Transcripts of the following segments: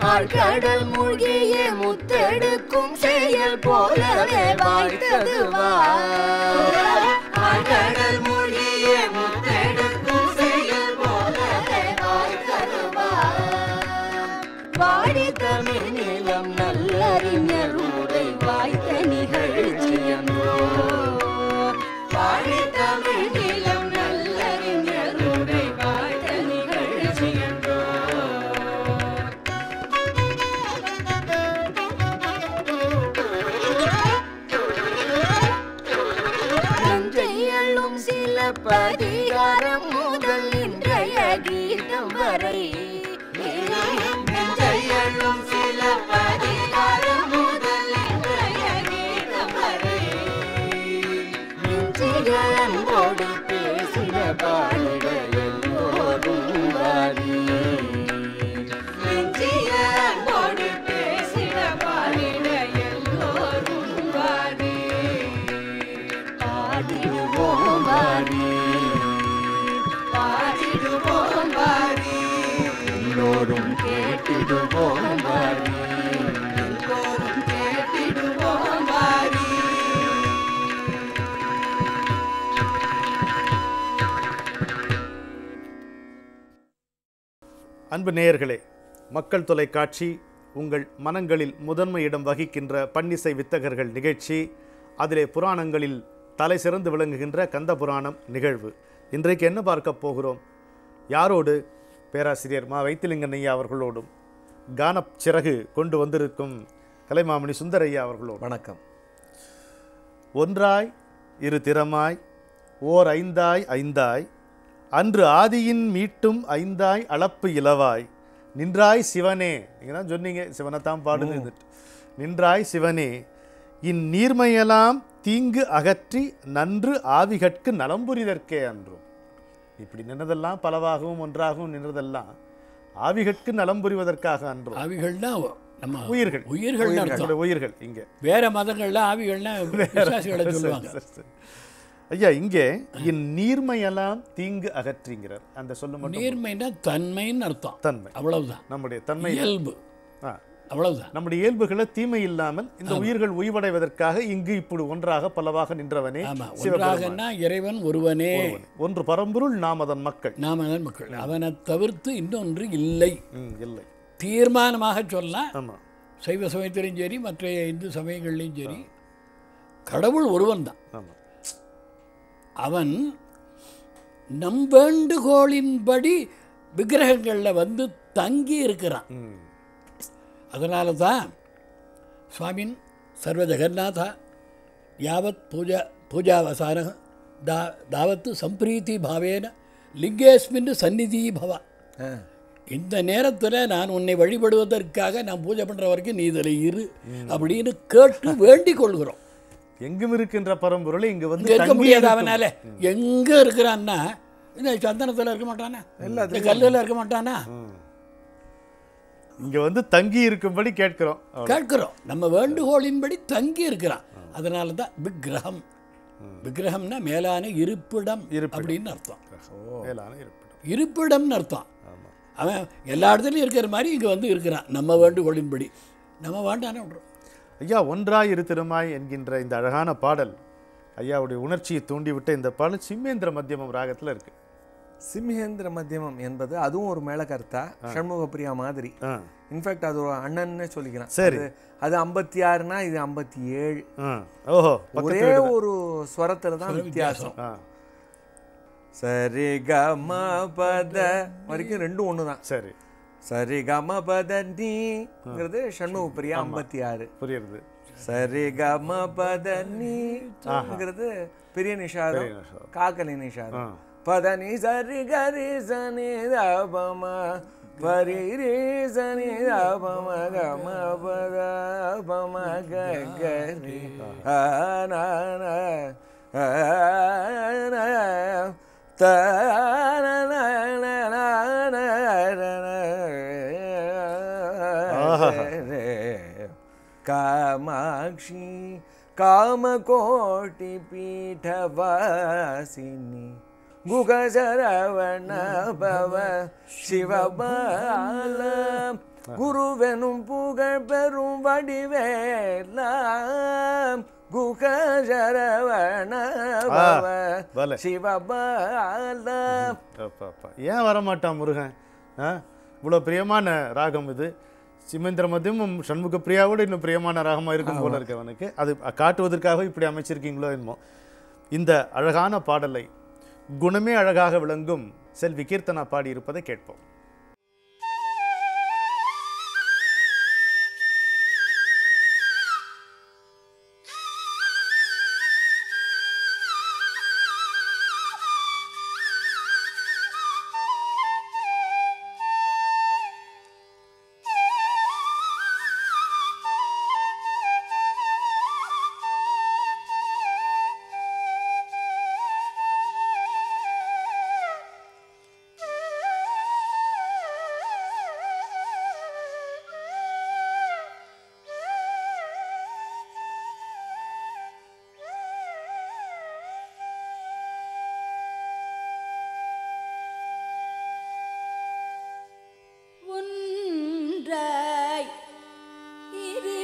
ஆழ்கடல் மூழ்கிய முத்தெடுக்கும் செயல் போலவே வாய்த்தது ஆழ்கடல் மூழ்கிய முத்தெடுக்கும் செயல் போலவே வாய்த்தது வாடி தமிழ் நிலம் நல்லறிஞர் உரை வாய்த்த நிகழ்ச்சியன்றோ வாடி தமிழ் நிலம் நல்லறிஞர் உரை வாய்த்த நிகழ்ச்சியன்றோ நஞ்சையள்ளும் சில பதிகாரம் முதல் இன்றைய கீதம் வரை நஞ்சையள்ளும் சில பதிகாரம் முதல் இன்றைய கீதம் வரை நெஞ்சிகளோடு பேசின பாடிட எல்லோரும் வாரி நெஞ்சிகளோடு பேசின பாடிட எல்லோரும் வாரி பாடிடுவோம் வாரி பாடிடுவோம் வாரி எல்லோரும் கேட்டிடுவோம் வாரி எல்லோரும் கேட்டிடுவோம் வாரி அன்பு நேயர்களே மக்கள் தொலைக்காட்சி உங்கள் மனங்களில் முதன்மை இடம் வகிக்கின்ற பன்னிசை வித்தகர்கள் நிகழ்ச்சி அதிலே புராணங்களில் தலை சிறந்து விளங்குகின்ற கந்த புராணம் நிகழ்வு இன்றைக்கு என்ன பார்க்க போகிறோம் யாரோடு பேராசிரியர் மா வைத்திலிங்கன் ஐயா அவர்களோடும் கானப் சிறகு கொண்டு வந்திருக்கும் கலைமாமணி சுந்தரையா அவர்களோடும் வணக்கம் ஒன்றாய் இரு திறமாய் ஓர் ஐந்தாய் ஐந்தாய் அன்று ஆதியின் மீட்டும் ஐந்தாய் அளப்பு இலவாய் நின்றாய் சிவனே நீங்கள் தான் சொன்னீங்க சிவனை தான் பாடுது இதுட்டு. நின்றாய் சிவனே இந்நீர்மையெல்லாம் தீங்கு அகற்றி நன்று ஆவிகட்கு நலம்புரிதற்கே அன்றும் இப்படி நின்றதெல்லாம் பலவாகவும் ஒன்றாகவும் நின்றதெல்லாம் ஆவிகட்கு நலம் புரிவதற்காக அன்றும் ஆவிகள்னா நம்ம உயிர்கள் உயிர்கள் அர்த்தம் நம்முடைய உயிர்கள் இங்கே வேற மதங்கள்ல ஆவிகள்னா விசுவாசிகளை சொல்லுவாங்க சரி, சரி. ஐயா இங்கே இன் நீர்மையெல்லாம் தீங்கு அகற்றிங்கிறார் அந்த சொல்ல மட்டும் நீர்மைன்னா தன்மைன்னு அர்த்தம் தன்மை அவ்வளவுதான் நம்முடைய தன்மை இயல்பு ஆ, அவ்வளவுதான் நம்முடைய இயல்புகளை தீமை இல்லாமல் இந்த உயிர்கள் உய்வடைவதற்காக இங்கு இப்படி ஒன்றாக பலவாக நின்றவனே ஆமா சிவபெருமான். ஒன்றாகன்னா இறைவன் ஒருவனே ஒன்று பரம்பொருள் நாம் அதன் மக்கள் நாம தான் மக்கள் அவனை தவிர்த்து இன்னொன்று இல்லை ம், இல்லை தீர்மானமாக சொல்லலாம் ஆமா சைவ சமயத்திலையும் சரி மற்ற இந்து சமயங்கள்லையும் சரி கடவுள் ஒருவன் தான் ஆமா அவன் நம் வேண்டுகோளின்படி விக்கிரகங்களில் வந்து தங்கி இருக்கிறான் ம், அதனால தான் சுவாமின் சர்வ ஜெகநாதா யாவத் பூஜா பூஜாவசான தா தாவத்து சம்பிரீதி பாவேன லிங்கேஸ்மின் சந்நிதி பவ ஆ, இந்த நேரத்தில் நான் உன்னை வழிபடுவதற்காக நான் பூஜை பண்ணுற வரைக்கும் நீ இதில் இரு அப்படின்னு கேட்டு வேண்டிக் கொள்கிறோம் எங்கும் இருக்கின்ற பரம்பொருளை இங்கு வந்து இங்க இருக்க தங்கி முடியாது இருக்கும். அவனால எங்க இருக்கிறான்னா இந்த சந்தனத்துல இருக்க மாட்டானா இந்த கல்லுல இருக்க மாட்டானா இங்க வந்து தங்கி இருக்கும்படி கேட்கிறோம் அவ்வளவு. கேட்கிறோம் நம்ம வேண்டுகோளின்படி தங்கி இருக்கிறான் அதனால தான் விக்கிரகம் விக்கிரகம்னா மேலான இருப்பிடம் அப்படின்னு அர்த்தம் மேலான இருப்பிடம் இருப்பிடம்னு அர்த்தம் ஆமா அவன் எல்லா இடத்துலையும் இருக்கிற மாதிரி இங்கே வந்து இருக்கிறான் நம்ம வேண்டுகோளின்படி நம்ம வேண்டானே விட்றோம் ஐயா ஒன்றாய் இரு திருமாய் என்கின்ற இந்த அழகான பாடல் ஐயாவுடைய உணர்ச்சியை தூண்டிவிட்ட இந்த பாடல் சிம்மேந்திர மத்தியமம் ராகத்துல இருக்கு சிம்ஹேந்திர மத்தியமம் என்பது அதுவும் ஒரு மேளகர்த்தா ஷண்முகப்பிரியா மாதிரி ஆ, இன்ஃபேக்ட் அது ஒரு அண்ணன்னு சொல்லிக்கிறேன் சரி. அது- அது ஐம்பத்தி ஆறுனா இது ஐம்பத்தி ஏழு ஆ. ஓஹோ ஒரே பக்கத்துல இருக்குது. ஒரு ஸ்வரத்துல தான் வித்தியாசம் ஆ, சரி கம பத வரைக்கும் ரெண்டும் ஒன்று தான் சரி சரி கம பத நீங்கிறது ஷண்முகப்பிரியா ஐம்பத்தி ஆறு புரியுது சரி கம பத நீங்கிறது பெரிய நிஷாதம் பெரிய நிஷாதம். காக்கலி நிஷாதம் ஆ. பதனி சரி கரி சனி தபம பரி ரே சனி தபம கம பத பம க கரி ஆ நா நா ஆ நா த நா நா நா நா நா ஆஹா. ரே காமாட்சி காமகோட்டி பீఠவாசினி குகசரவண பவ சிவபால குருவெனும் புகழ் பெரும் வடிவேலாம் குகரவண ஆ, பலே. சிவபால அப்பா, அப்பா. ஏன் வரமாட்டான் முருகன் ஆ இவ்வளோ பிரியமான ராகம் இது சிமேந்திர மத்தியமும் சண்முக பிரியாவோட இன்னும் பிரியமான ராகமாக இருக்கும் போல இருக்கு அவனுக்கு அது காட்டுவதற்காக இப்படி அமைச்சிருக்கீங்களோ என்னமோ இந்த அழகான பாடலை குணமே அழகாக விளங்கும் செல்வி கீர்த்தனா பாடியிருப்பதை கேட்போம் ஒன்றாய் இரு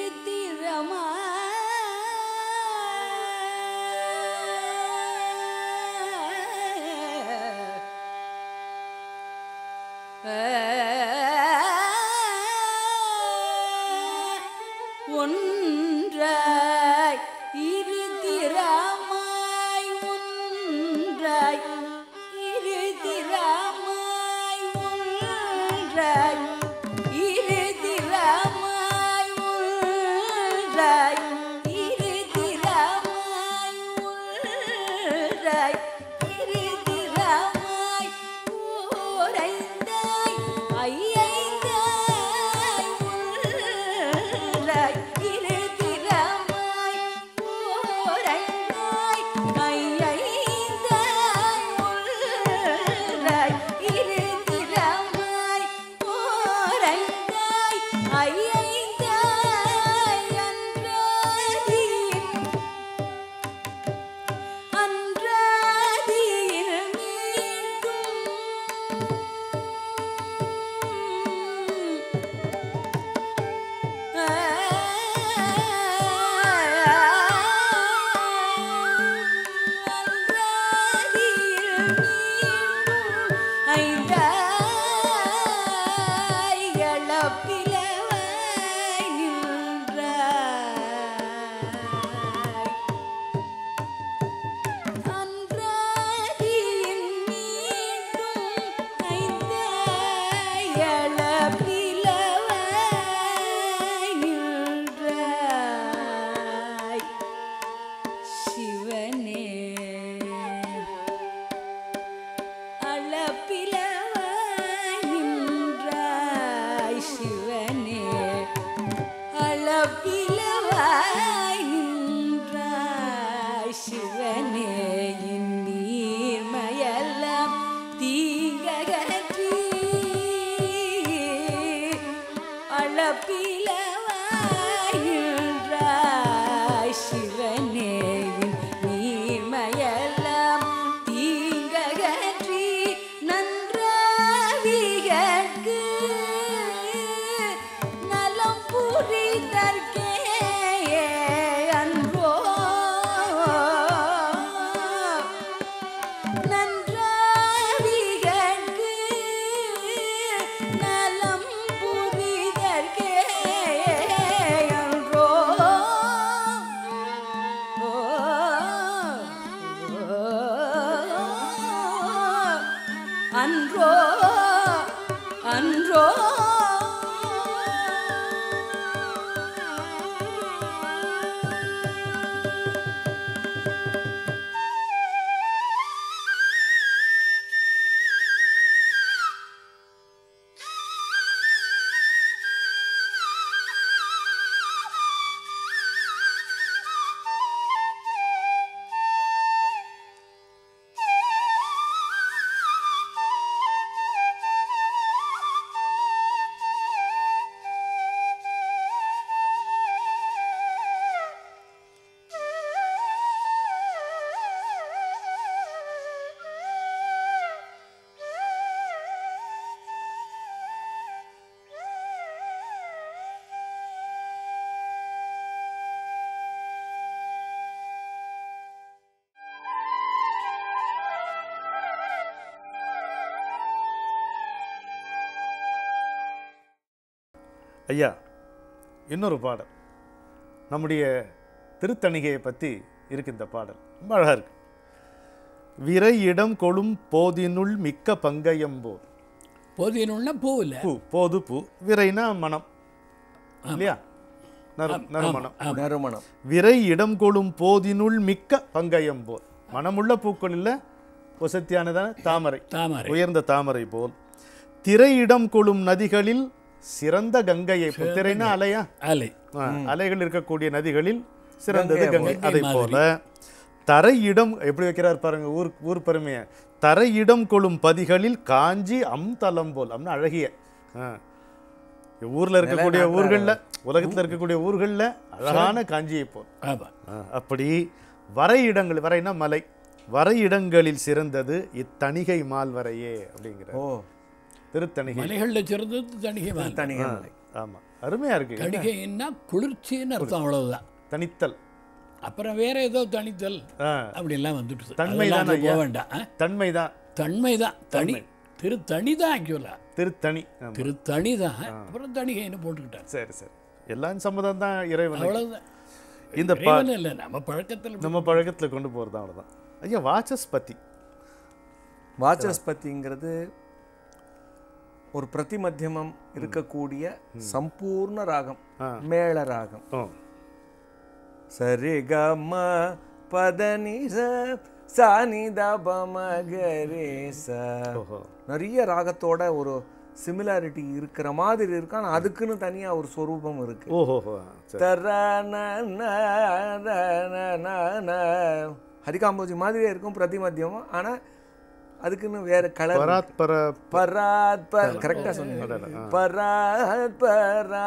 ஒன்றாய் இரு திறமாய் ஒன்றாய் இரு திறமாய் ஒன்றாய் இரு திறமாய் ஒன்றாய் இரு திறமாய் ஒன்றாய் இரு திறமாய் ஓரைந்தாய் ஐயைந்தாய் ஒன்றாய் இரு திறமாய் ஓரைந்தாய் ஐயைந்தாய் ஒன்றாய் இரு திறமாய் ஓரைந்தாய் ஐயைந்தாய் அன்றாதியில் அன்றாதியில் மீண்டும் சிவனே அளப்பிலவாய் நின்றாய் சிவனே அளப்பிலவாய் நின்றாய் சிவனே நீர்மயெல்லாம் தீங்ககற்றி அளப்பிலவாய் நின்றாய் சிவனே நீர்மயெல்லாம் தீங்ககற்றி நன்றாவிகற்கு நலம் புரிதற்கே அன்போ நன்றாவிகற்கு நலம் புரிதற்கே அன்றோ அன்றோ அன்றோ ஐயா இன்னொரு பாடல் நம்முடைய திருத்தணிகையை பற்றி இருக்கு இந்த பாடல் ரொம்ப அழகாக இருக்கு விரை இடம் கொளும் போதினுள் மிக்க பங்கயம்போர் போதியனுன்னா பூ இல்லை பூ போது பூ விரைனா மனம் இல்லையா நறு நறுமணம் நறுமணம் விரை இடம் கொளும் போதினுள் மிக்க பங்கயம்போர் மனமுள்ள பூக்கள் இல்லை ஒசத்தியானதான தாமரை தாமரை உயர்ந்த தாமரை போல் திரையிடம் கொளும் நதிகளில் சிறந்த கங்கையை போல் திரைனா அலையா அலை ஆ, அலைகள் இருக்கக்கூடிய நதிகளில் சிறந்தது கங்கை அதை மாதிரி. போல தரையிடம் எப்படி வைக்கிறார் பாருங்க ஊர் ஊர் பெருமையை தரையிடம் கொளும் பதிகளில் காஞ்சி அம் தலம் போல் அம்னா அழகிய ஆ. ஊர்ல இருக்கக்கூடிய ஊர்கள்ல உலகத்துல இருக்கக்கூடிய ஊர்கள்ல அழகான காஞ்சியை போல் ஆமாம் ஆ, அப்படி வரை இடங்கள் வரைனா மலை வரை இடங்களில் சிறந்தது இத்தணிகை மால்வரையே அப்படிங்கிற ஓ திருத்தணிகை மலைகளில் சிறந்தது தணிகை மலை தனிகை மலை ஆமா அருமையா இருக்கு தணிகைன்னா குளிர்ச்சின்னு அர்த்தம் அவ்வளவுதான் தனித்தல் அப்புறம் வேற ஏதோ தணித்தல் ஆ, அப்படிலாம் வந்துட்டு தன்மை அதெல்லாம் தானே அங்க போக ஐயா? வேண்டாம் ஆ? தன்மை தான் தன்மை தான் தனி திருத்தணி தான் ஆக்சுவலா திருத்தணி ஆமா. திருத்தணி தான் அப்புறம் தணிகைன்னு போட்டுக்கிட்டாங்க சரி சரி எல்லாம் சம்மதம் தான் இறைவன் அவ்வளவுதான் இந்த பா இறைவன் இல்லை நம்ம பழக்கத்தில் நம்ம பழக்கத்துல கொண்டு போறது தான் அவ்வளவுதான் ஐயா வாச்சஸ்பதி வாச்சஸ்பதிங்கிறது ஒரு பிரதிமத்தியமம் இருக்கக்கூடிய சம்பூர்ண ராகம் மேள ராகம் ஓ சரி கம பதனி சானி தபமகரே ச ஓஹோ நிறைய ராகத்தோட ஒரு சிமிலாரிட்டி இருக்கிற மாதிரி இருக்கு ஆனா அதுக்குன்னு தனியா ஒரு சொரூபம் இருக்கு ஓஹோஹோ சரி தர ந ந ர ந ந ந. ஹரிகாம்போஜி மாதிரியே இருக்கும் பிரதிமத்தியமும் ஆனா அதுக்குன்னு வேற கலர் பராத் பர பராத் பர் கரெக்டா சொன்னீங்க பராத் பரா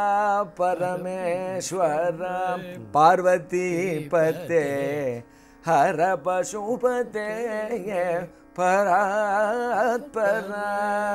பரமேஸ்வர பார்வதி பத்தே ஹர பசுபதே பராத் பரா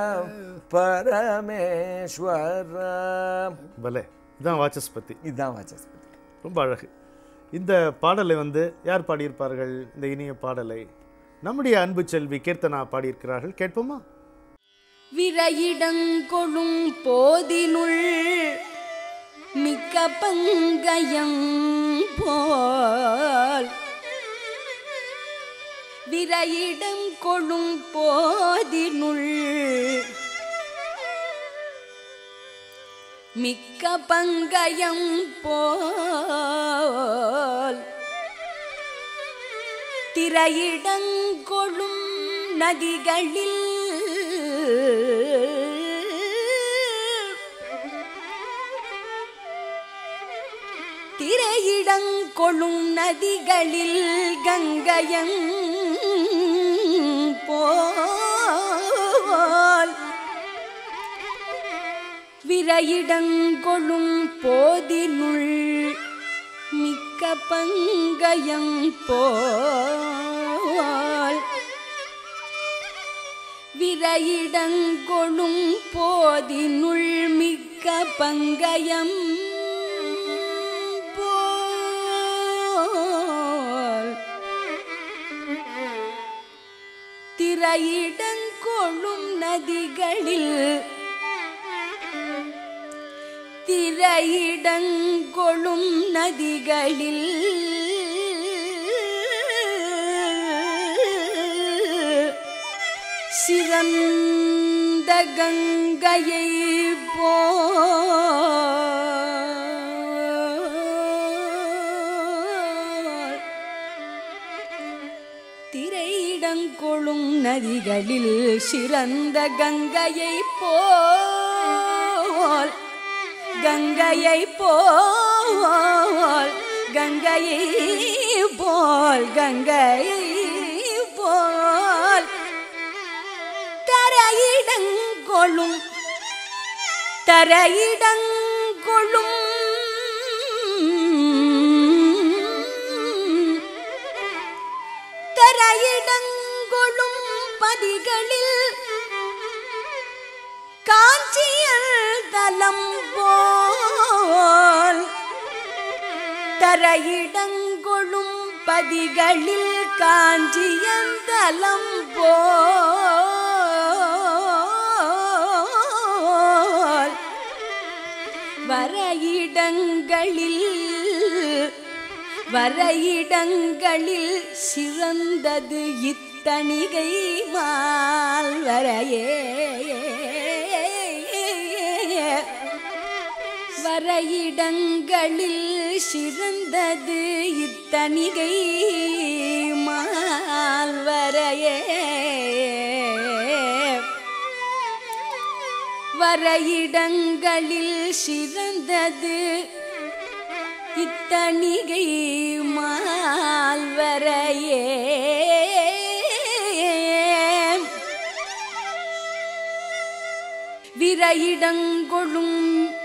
பரமேஸ்வர பலே இதுதான் வாச்சஸ்பதி இதுதான் வாச்சஸ்பதி ரொம்ப அழகு இந்த பாடலை வந்து யார் பாடியிருப்பார்கள் இந்த இனிய பாடலை நம்முடைய அன்பு செல்வி கீர்த்தனா பாடியிருக்கிறார்கள் கேட்போமா விரையிடங்கொழும் போதினுள் மிக்க பங்கயம் போல் விரையிடம் கொழும் போதினுள் மிக்க பங்கயம் போல் திரையிடங்கொழும் நதிகளில் திரையிடங்கொழும் நதிகளில் கங்கையங் போல் விரையிடங்கொழும் போதினுள் மிக்க பங்கயம் போல் விரையிடங்கொழும் போதினுள் மிக்க பங்கயம் போல் திரையிடங்கொழும் நதிகளில் திரையிடங்கொழும் நதிகளில் சிறந்த கங்கையை போல் திரையிடங்கொழும் நதிகளில் சிறந்த கங்கையை போல் கங்கையை போல் கங்கையை போல் கங்கையை போல் தரையிடங்கொழும் தரையிடங்கொழும் தரையிடங்கொழும் பதிகளில் காஞ்சியல் தலம் போல் தரையிடங்கொழும் பதிகளில் காஞ்சியல் தலம் போல் வரையிடங்களில் வரையிடங்களில் சிறந்தது இத்தணிகை மால்வரையே வரையிடங்களில் சிறந்தது இத்தணிகை மால்வரையே வரையிடங்களில் சிறந்தது இத்தணிகை மால்வரையே விரையிடங்கொழும்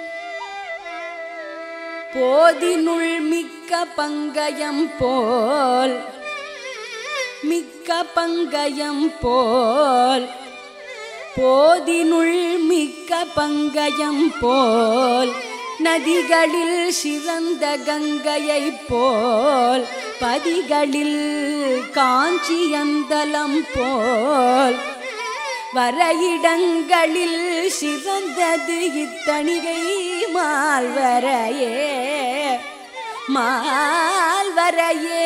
போதினுள் மிக்க பங்கயம் போல் மிக்க பங்கயம் போல் போதினுள் மிக்க பங்கயம் போல் நதிகளில் சிறந்த கங்கையைப் போல் பதிகளில் காஞ்சியந்தலம் போல் வரையிடங்களில் சிறந்தது இத்தணிகை மால்வரையே மால்வரையே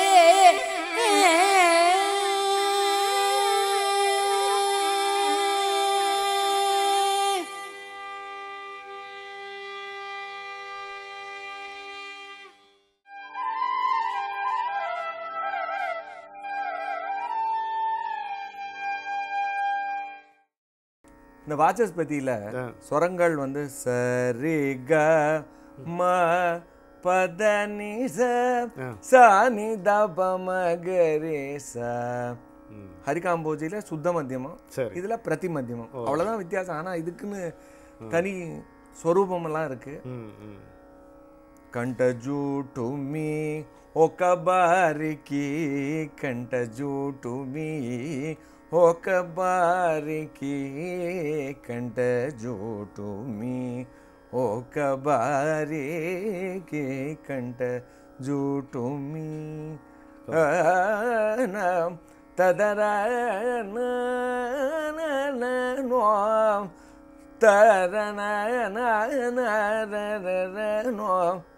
இந்த வாச்சஸ்பதியில் ஆ. ஸ்வரங்கள் வந்து சரி க ம பத நி ச ஆ. ச நி த ப ம க ரே ச ஹரிகாம்போஜியில சுத்த மத்தியமம் சரி. இதுல பிரதி மத்தியமம் அவ்வளவுதான் வித்தியாசம் ஆனா இதுக்குன்னு தனி ஸ்வரூபமெல்லாம் இருக்கு ம் ம் కంట జూటు మీ ఒక బారికి కంట జూటు మీ ఒక బారికి కంట జూటు మీ ఒక బారికి కంట జూటు మీ తదర నో తరన నో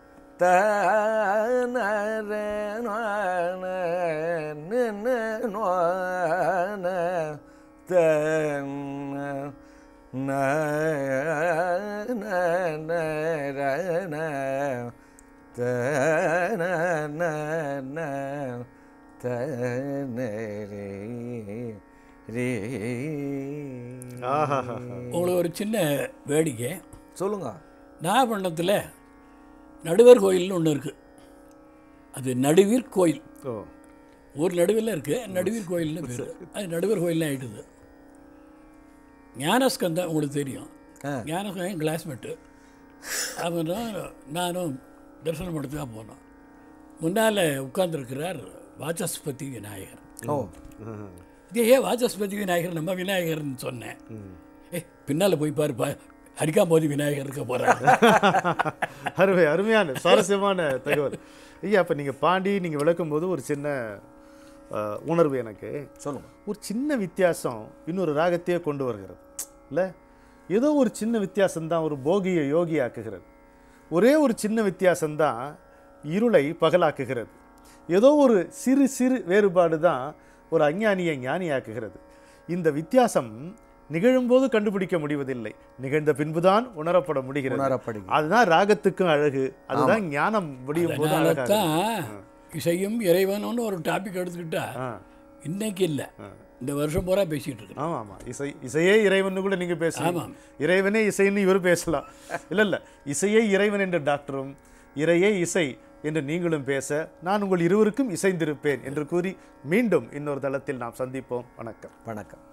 ஆஹாஹா. உங்களுக்கு ஒரு சின்ன வேடிக்கை சொல்லுங்க நாகப்பட்டினத்தில் நடுவர் கோயில்னு ஒன்று இருக்குது அது நடுவீர் கோயில் ஓ ஊர் நடுவில் இருக்குது நடுவீர் கோயில்னு பேர் அது நடுவர் கோயில்னு ஆகிடுது ஞானஸ்கந்தம் உங்களுக்கு தெரியும் ஆ. ஞானஸ்கந்தம் என் கிளாஸ்மேட்டு அவனும் நானும் தரிசனம் எடுத்துக்காக போனோம் முன்னால் உட்கார்ந்துருக்கிறார் வாச்சஸ்பதி விநாயகர் ஓ இது ஏன் வாச்சஸ்பதி விநாயகர் நம்ம விநாயகர்னு சொன்னேன் ஏ பின்னால் போய் பாருப்பா ஹரிகாம்போதி விநாயகர் இருக்க போகிறார் அருமை அருமையான சுவாரஸ்யமான தகவல் ஐயா அப்போ நீங்கள் பாண்டி நீங்கள் விளக்கும் போது ஒரு சின்ன அஹ், உணர்வு எனக்கு சொல்லுங்க ஒரு சின்ன வித்தியாசம் இன்னொரு ராகத்தையே கொண்டு வருகிறது இல்லை ஏதோ ஒரு சின்ன வித்தியாசம்தான் ஒரு போகியை யோகியாக்குகிறது ஒரே ஒரு சின்ன வித்தியாசம்தான் இருளை பகலாக்குகிறது ஏதோ ஒரு சிறு சிறு வேறுபாடு தான் ஒரு அஞ்ஞானியை ஞானியாக்குகிறது இந்த வித்தியாசம் நிகழும்போது கண்டுபிடிக்க முடிவதில்லை நிகழ்ந்த பின்புதான் உணரப்பட முடிகிறது உணரப்படுகிறது. அதுதான் ராகத்துக்கும் அழகு அதுதான் ஞானம் முடியும் போது அதனால அழகாக தான் இசையும் இறைவனும்னு ஒரு டாபிக் எடுத்துக்கிட்டா ஆ இன்னைக்கு இல்லை இந்த வருஷம் பூரா பேசிகிட்டு இருக்கிறோம் ஆமாம் ஆமாம் இசை இசையே இறைவன் கூட நீங்கள் பேசலாம் ஆமாம். இறைவனே இசைன்னு இவர் பேசலாம் இல்லை இல்லை இசையே இறைவன் என்ற டாக்டரும் இறையே இசை என்று நீங்களும் பேச நான் உங்கள் இருவருக்கும் இசைந்திருப்பேன் என்று கூறி மீண்டும் இன்னொரு தளத்தில் நாம் சந்திப்போம் வணக்கம் வணக்கம்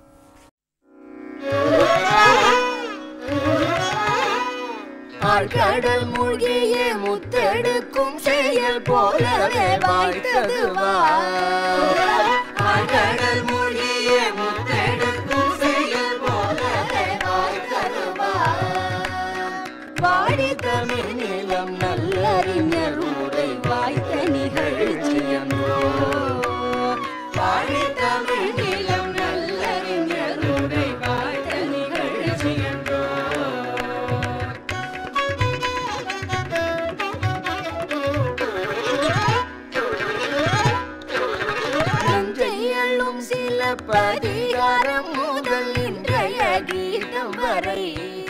ஆழ்கடல் மூழ்கிய முத்தெடுக்கும் செயல் போலவே வாய்த்தது ஆழ்கடல் மூழ்கிய முத்தெடுக்கும் செயல் போலவே வாய்த்தது வாடி தமிழ் நிலம் நல்லறிஞர் உரை வாய்த்த நிகழ்ச்சியன்றோ வாடி தமிழ் நிலம் நல்லறிஞர் உரை வாய்த்த நிகழ்ச்சியன்றோ நெஞ்சையழும் வரை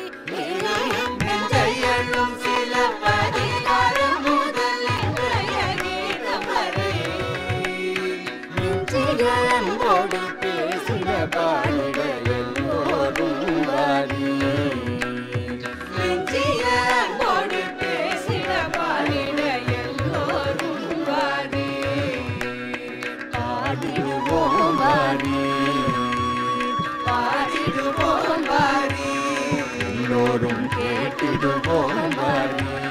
நெஞ்சையழும் சில பதிகாரம் முதல் இன்றைய கீதம் வரை நெஞ்சிய அன்போடு பேசின பாடிட எல்லோரும் வாரி நெஞ்சிய அன்போடு பேசின பாடிட எல்லோரும் வாரி பாடிடுவோம் வாரி பாடிடுவோம் வாரி எல்லோரும் கேட்டிடுவோம் வாரி